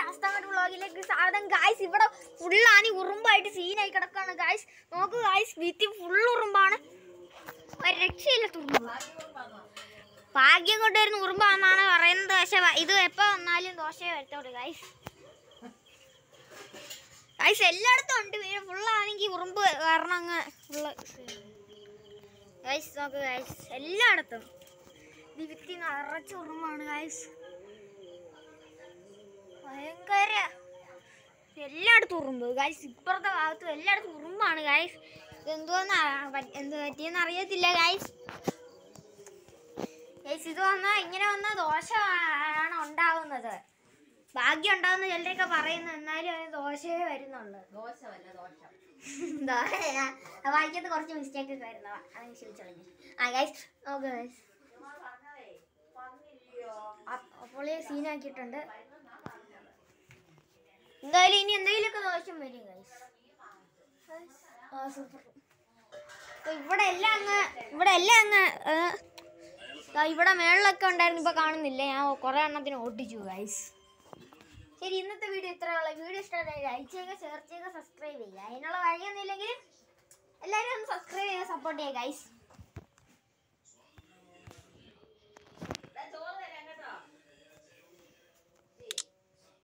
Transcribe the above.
ശാസ്താങ്ങോട്ട് വ്ളോഗിലേക്ക് സ്വാഗതം ഗായ്സ് ഇവിടെ ഫുള്ളാണ് ഉറുമ്പായിട്ട് സീനായി കിടക്കാണ് ഗായ്സ് നോക്ക് ഗായ്സ് ഭിത്തി ഫുൾ ഉറുമ്പാണ് ഒരു രക്ഷയില്ല ഉറുമ്പ് ഭാഗ്യം കൊണ്ടുവരുന്ന ഉറുമ്പാന്നാണ് പറയുന്നത് പക്ഷെ വ- ഇത് എപ്പോ വന്നാലും ദോശയെ വരത്തോളൂ ഗായ്സ് ഗായ്സ് എല്ലായിടത്തും ഉണ്ട് വീട് ഫുള്ളാണെങ്കിൽ ഉറുമ്പ് കാരണം അങ്ങ് ഫുള്ള് ഗായ്സ് നോക്ക് ഗായ്സ് എല്ലായിടത്തും ഈ ഭിത്തി നിറച്ച ഉറുമ്പാണ് ഗായ്സ് ഭയങ്കര എല്ലായിടത്തും ഉറുമ്പ് ഗായ്സ് ഇപ്പുറത്തെ ഭാഗത്തും എല്ലായിടത്തും ഉറുമ്പാണ് ഗായ്സ് ഇതെന്തോന്നാ പ- എന്ത് പറ്റിയെന്ന് അറിയത്തില്ല ഗായ്സ് ഗൈസ് ഇത് വന്നാൽ ഇങ്ങനെ വന്ന ദോഷമാണ് ഉണ്ടാവുന്നത് ഭാഗ്യം ഉണ്ടാവുന്ന ചിലരൊക്കെ പറയുന്നു എന്നാലും അതിന് ദോഷമേ വരുന്നുള്ളൂ ദോശമല്ല ദോഷം വായിക്കത്ത് കുറച്ച് മിസ്റ്റേക്ക് ഒക്കെ വരുന്നതാ അത് ക്ഷമിച്ചോളഞ്ഞു ആ ഗൈസ് ഓക്കെ ഗൈസ് അപ്പോൾ സീനാക്കിയിട്ടുണ്ട് എന്തായാലും ഇനി എന്തെങ്കിലുമൊക്കെ ദോഷം വരും ഗൈസ് ആ സൂപ്പർ ഇവിടെ എല്ലാം അങ്ങ് ഇവിടെ എല്ലാം അങ്ങ് ഏ, ദാ ഇവിടെ മേളിലൊക്കെ ഉണ്ടായിരുന്നു ഇപ്പൊ കാണുന്നില്ല ഞാൻ കുറെ എണ്ണത്തിന് ഓട്ടിച്ചു ഗൈസ് ശരി ഇന്നത്തെ വീഡിയോ ഇത്രയുള്ള വീഡിയോ ഇഷ്ടമായി ലൈക്ക് ചെയ്യുക ഷെയർ ചെയ്യുക സബ്സ്ക്രൈബ് ചെയ്യുക അതിനുള്ള വഴിയൊന്നും ഇല്ലെങ്കിൽ എല്ലാവരും ഒന്ന് സബ്സ്ക്രൈബ് ചെയ്യുക സപ്പോർട്ട് ചെയ്യുക ഗൈസ്